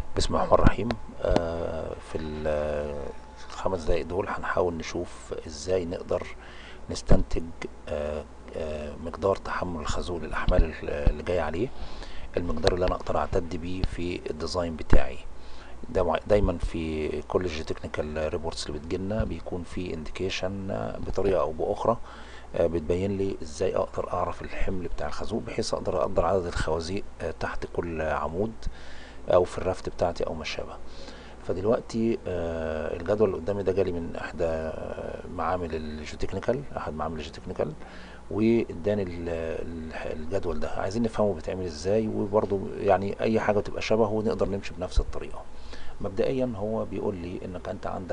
بسم الله الرحمن الرحيم آه، في ال- الخمس دقايق دول هنحاول نشوف ازاي نقدر نستنتج آه، آه، مقدار تحمل الخازوق للأحمال ال- اللي جاية عليه المقدار اللي أنا أقدر أعتد بيه في الديزاين بتاعي ده مع- دايما في كل الجيوتكنيكال ريبورتس اللي بتجيلنا بيكون في انديكيشن بطريقة أو بأخرى آه، بتبين لي ازاي اقدر اعرف الحمل بتاع الخازوق بحيث اقدر اقدر عدد الخوازيق آه، تحت كل عمود او في الرفت بتاعتي او ما شابه فدلوقتي آه، الجدول اللي قدامي ده جالي من احدى آه، معامل الجيوتكنيكال احد معامل الجيوتكنيكال واداني ال- ال- الجدول ده عايزين نفهمه بيتعمل ازاي وبرضه يعني اي حاجه تبقى شبهه ونقدر نمشي بنفس الطريقه مبدئيا هو بيقول لي انك انت عندك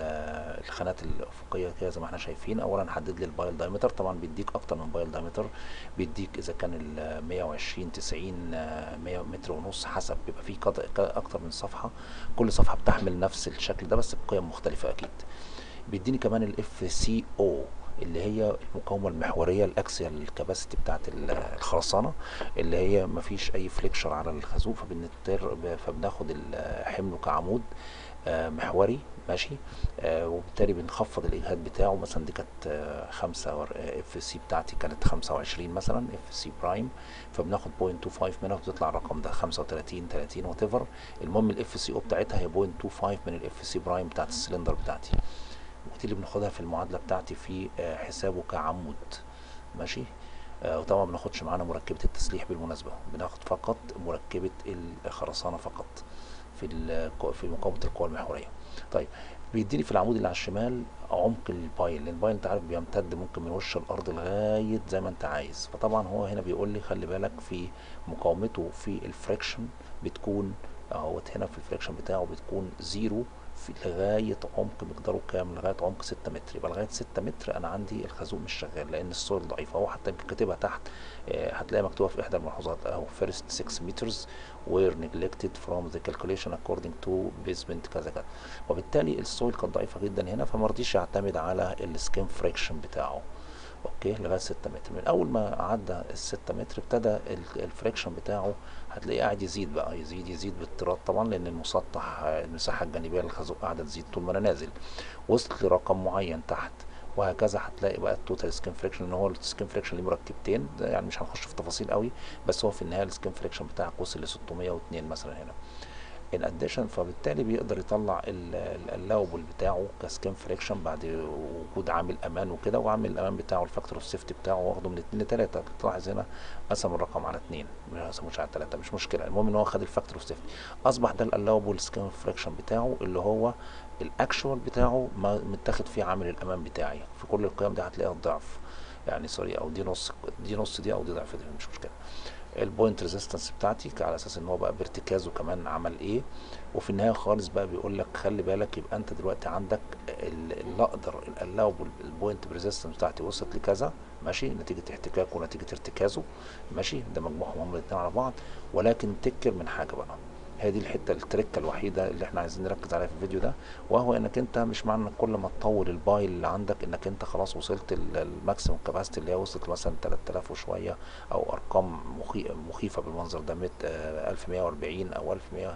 ال- الخانات الافقيه كده زي ما احنا شايفين اولا حدد لي البايل دايمتر طبعا بيديك اكتر من بايل دايمتر بيديك اذا كان ال 120 90 آه، 100 متر ونص حسب بيبقى فيه قد- ق- اكتر من صفحه كل صفحه بتحمل نفس الشكل ده بس بقيم مختلفه اكيد بيديني كمان الاف سي او اللي هي المقاومه المحوريه الاكسيال كاباسيتي بتاعت ال- الخرسانه اللي هي مفيش اي فليكشر على الخازوق فبنضطر فبناخد الحمل كعمود آه، محوري ماشي آه، وبالتالي بنخفض الاجهاد بتاعه مثلا دي كانت آه، خمسة اف سي بتاعتي كانت خمسة وعشرين مثلا اف سي برايم فبناخد 0.25 منها وتطلع الرقم ده 35 30 وات ايفر المهم الاف سي او بتاعتها هي 0.25 من الاف سي برايم بتاعت السلندر بتاعتي ودي اللي بناخدها في المعادلة بتاعتي في آه، حسابه كعمود ماشي آه، وطبعا ما بناخدش معانا مركبة التسليح بالمناسبة بناخد فقط مركبة الخرسانة فقط في ال- في مقاومة القوى المحورية طيب بيديني في العمود اللي على الشمال عمق البايل لان البايل انت عارف بيمتد ممكن من وش الارض لغايه زي ما انت عايز فطبعا هو هنا بيقول لي خلي بالك في مقاومته في الفريكشن بتكون اهوت هنا في الفريكشن بتاعه بتكون زيرو في لغايه عمق مقداره كام لغايه عمق 6 متر يبقى لغايه 6 متر انا عندي الخازوق مش شغال لان السويل ضعيف هو حتى يمكن كاتبها تحت آه، هتلاقي مكتوبه في احدى الملحوظات اهو first 6 meters were neglected from the calculation according to basement كذا كذا وبالتالي السويل كانت ضعيفه جدا هنا فما رضيش يعتمد على السكين فريكشن بتاعه اوكي لغايه 6 متر من اول ما عدى ال 6 متر ابتدى ال- الفريكشن بتاعه هتلاقيه قاعد يزيد بقى يزيد يزيد باضطراد طبعا لان المسطح آه، المساحه الجانبيه للخازوق قاعده تزيد طول ما انا نازل وصلت لرقم معين تحت وهكذا هتلاقي بقى التوتال سكين فريكشن ان هو السكين فريكشن ليه مركبتين ده يعني مش هنخش في تفاصيل قوي بس هو في النهايه السكين فريكشن بتاعك وصل ل 602 مثلا هنا ان اديشن فبالتالي بيقدر يطلع اللاوبل بتاعه كسكين فريكشن بعد وجود عامل امان وكده وعامل الامان بتاعه الفاكتور اوف سيفتي بتاعه واخده من 2 ل 3 تلاحظ هنا قسم الرقم على 2 ما قسموش على 3 مش مشكله المهم ان هو خد الفاكتور اوف سيفتي اصبح ده اللاوبل سكين فريكشن بتاعه اللي هو الاكشوال بتاعه ما متاخد فيه عامل الامان بتاعي في كل القيم دي هتلاقيها الضعف يعني سوري او دي نص دي نص دي او دي ضعف دي مش مشكله البوينت ريزيستنس بتاعتي على اساس ان هو بقى بارتكازه كمان عمل ايه وفي النهايه خالص بقى بيقول لك خلي بالك يبقى انت دلوقتي عندك ال- اللي اقدر الالاوبل البوينت ريزيستنس بتاعتي وصلت لكذا ماشي نتيجه احتكاكه ونتيجه ارتكازه ماشي ده مجموعهم هم الاثنين على بعض ولكن تكر من حاجه بقى هي دي الحته التركه الوحيده اللي احنا عايزين نركز عليها في الفيديو ده وهو انك انت مش معنى انك كل ما تطول البايل اللي عندك انك انت خلاص وصلت ال- الماكسيموم كاباسيتي اللي هي وصلت مثلا 3000 وشويه او ارقام مخي- مخيفه بالمنظر ده مت- آه، 1140 او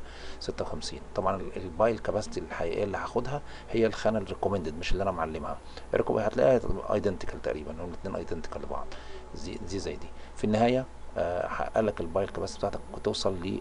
1156 طبعا ال- البايل كاباسيتي الحقيقيه اللي هاخدها هي الخانه الريكومندد مش اللي انا معلمها الريكو- هتلاقيها ايدنتيكال تقريبا هم الاثنين ايدنتيكال لبعض دي, دي زي دي في النهايه آه، حقق لك البايل كاباسيتي بتاعتك ممكن توصل ل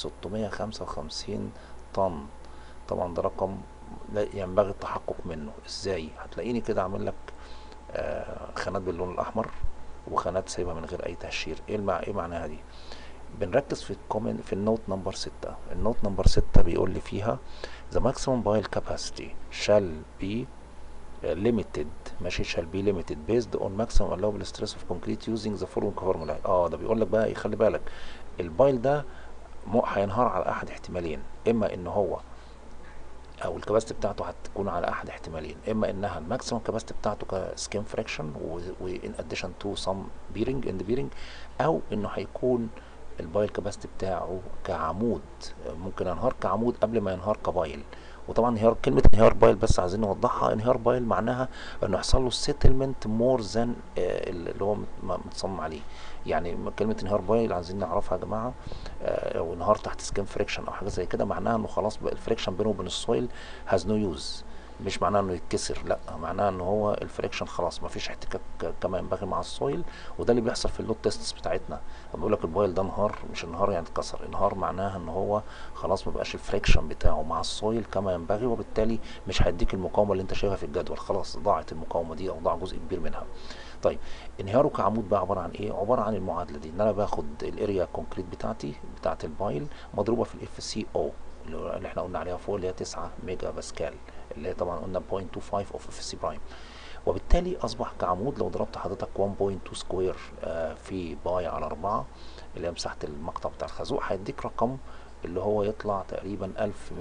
1655 طن طبعا ده رقم لا ينبغي التحقق منه ازاي هتلاقيني كده عامل لك آه، خانات باللون الاحمر وخانات سايبها من غير اي تهشير ايه المع... ايه معناها دي بنركز في الكومنت في النوت نمبر 6 النوت نمبر 6 بيقول لي فيها the maximum bile capacity shall be limited ماشي shall be limited based on maximum allowable stress of concrete using the following formula اه ده بيقول لك بقى ايه خلي بالك البايل ده مو- هينهار على احد احتمالين اما ان هو او الكباستي بتاعته هتكون على احد احتمالين اما انها الماكسيمم كباستي بتاعته كسكين فريكشن وان اديشن تو سم بيرنج اند بيرنج او انه هيكون البايل كباستي بتاعه كعمود ممكن ينهار كعمود قبل ما ينهار كبايل وطبعا انهيار كلمه انهيار بايل بس عايزين نوضحها انهيار بايل معناها انه يحصل له سيتلمنت مور ذان اللي هو مت- متصمم عليه يعني م- كلمه انهيار بايل عايزين نعرفها يا جماعه آه، او انهار تحت سكين فريكشن او حاجه زي كده معناها انه خلاص بقى الفريكشن بينه وبين السويل هاز نو يوز مش معناه انه يتكسر لا معناه ان هو الفريكشن خلاص ما فيش احتكاك كما ينبغي مع السويل وده اللي بيحصل في اللود تيستس بتاعتنا لما بيقول لك البايل ده انهار مش انهار يعني اتكسر انهار معناها ان هو خلاص ما بقاش الفريكشن بتاعه مع السويل كما ينبغي وبالتالي مش هيديك المقاومه اللي انت شايفها في الجدول خلاص ضاعت المقاومه دي او ضاع جزء كبير منها طيب انهياره كعمود بقى عباره عن ايه عباره عن المعادله دي ان انا باخد الاريا كونكريت بتاعتي بتاعت البايل مضروبه في الاف سي او اللي احنا قلنا عليها فوق اللي هي 9 ميجا باسكال اللي هي طبعا قلنا 0.25 اوف اف سي برايم وبالتالي اصبح كعمود لو ضربت حضرتك 1.2 سكوير آه، في باي على 4 اللي هي مساحه المقطع بتاع الخازوق هيديك رقم اللي هو يطلع تقريبا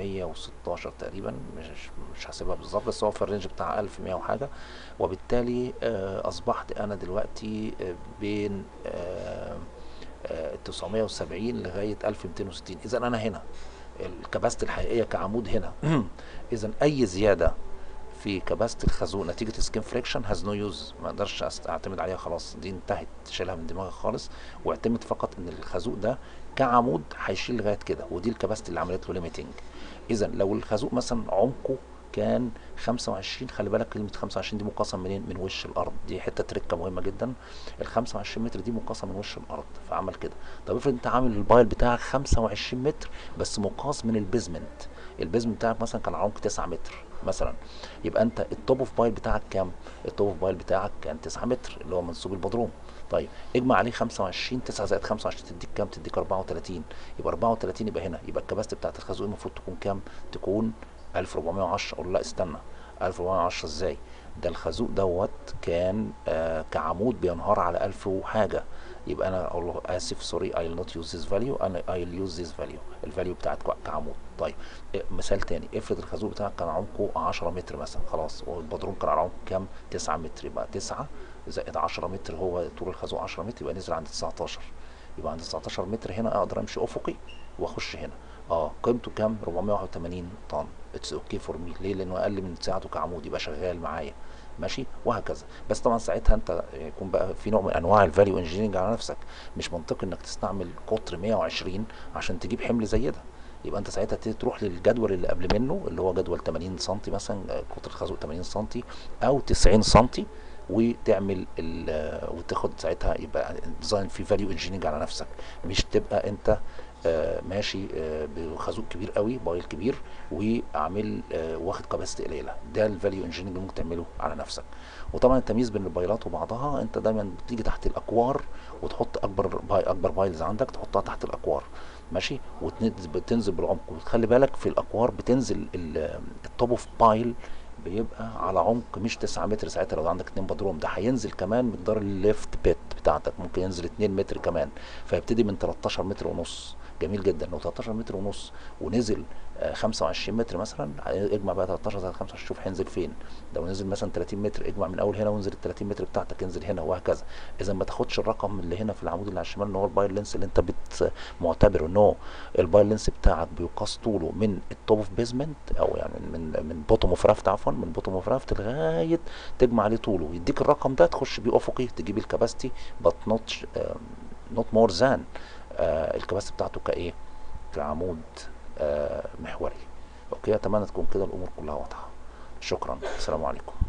1116 تقريبا مش مش هسيبها بالظبط بس هو في الرينج بتاع 1100 وحاجه وبالتالي آه، اصبحت انا دلوقتي آه، بين آه، آه، 970 لغايه 1260 اذا انا هنا الكباستي الحقيقيه كعمود هنا اذا اي زياده في كباستي الخازوق نتيجه سكين فريكشن هاز نو يوز ما اقدرش أست- اعتمد عليها خلاص دي انتهت شيلها من دماغك خالص واعتمد فقط ان الخازوق ده كعمود هيشيل لغايه كده ودي الكباستي اللي عملت له ليميتنج اذا لو الخازوق مثلا عمقه كان 25 خلي بالك كلمه 25 دي مقاسمه منين من وش الارض دي حته تركه مهمه جدا ال 25 متر دي مقاسمه من وش الارض فعمل كده طب افرض انت عامل البايل بتاعك 25 متر بس مقاس من البيزمنت البيزمنت بتاعك مثلا كان عمق 9 متر مثلا يبقى انت التوب اوف بايل بتاعك كام التوب اوف بايل بتاعك كان 9 متر اللي هو منسوب البدروم طيب اجمع عليه 25 9 زائد 25 تديك كام تديك 34 يبقى 34 يبقى هنا يبقى الكباستي بتاعت الخازوق المفروض تكون كام تكون 1410 اقول لا استنى 1410 ازاي ده الخازوق دوت كان آه كعمود بينهار على 1000 وحاجه يبقى انا اقول له اسف سوري I will not use this value انا I will use this value الفاليو بتاعت كعمود طيب إيه، مثال تاني افرض الخازوق بتاعك كان عمقه 10 متر مثلا خلاص والبدروم كان على عمق كام 9 متر يبقى 9 زائد 10 متر هو طول الخازوق 10 متر يبقى نزل عند 19 يبقى عند 19 متر هنا اقدر امشي افقي واخش هنا اه قيمته كام 481 طن اتس اوكي فور مي ليه لانه اقل من ساعته كعمود يبقى شغال معايا ماشي وهكذا بس طبعا ساعتها انت يكون بقى في نوع من انواع الفاليو انجينيرنج على نفسك مش منطقي انك تستعمل قطر 120 عشان تجيب حمل زي ده يبقى انت ساعتها تبتدي تروح للجدول اللي قبل منه اللي هو جدول 80 سم مثلا آه، قطر الخازوق 80 سم او 90 سم وتعمل ال- وتاخد ساعتها يبقى ديزاين في فاليو انجينيرنج على نفسك مش تبقى انت آه، ماشي آه، بخازوق كبير قوي بايل كبير وعامل آه، واخد كباستي قليله ده الفاليو انجينيرنج اللي ممكن تعمله على نفسك وطبعا التمييز بين البايلات وبعضها انت دايما بتيجي تحت الاكوار وتحط اكبر باي اكبر بايلز عندك تحطها تحت الاكوار ماشي وتنزل بالعمق وتخلي بالك في الاكوار بتنزل ال- التوب اوف بايل بيبقى على عمق مش 9 متر ساعتها لو عندك 2 بدروم ده هينزل كمان مقدار الليفت بيت بتاعتك ممكن ينزل 2 متر كمان فيبتدي من 13 متر ونص جميل جدا لو 13 متر ونص ونزل آه، 25 متر مثلا اجمع بقى 13 زائد 25 شوف هينزل فين لو نزل مثلا 30 متر اجمع من اول هنا وانزل ال 30 متر بتاعتك انزل هنا وهكذا اذا ما تاخدش الرقم اللي هنا في العمود اللي على الشمال ان هو البايل لينس اللي انت بت معتبره ان هو البايل لينس بتاعك بيقاس طوله من التوب اوف بيزمنت او يعني من من بوتوم اوف رافت عفوا من بوتوم اوف رافت لغايه تجمع عليه طوله يديك الرقم ده تخش بيه افقي تجيب الكباستي بات نوت نوت مور ذان الكباستي بتاعته كايه كعمود آه، محوري اوكي اتمنى تكون كده الامور كلها واضحه شكرا السلام عليكم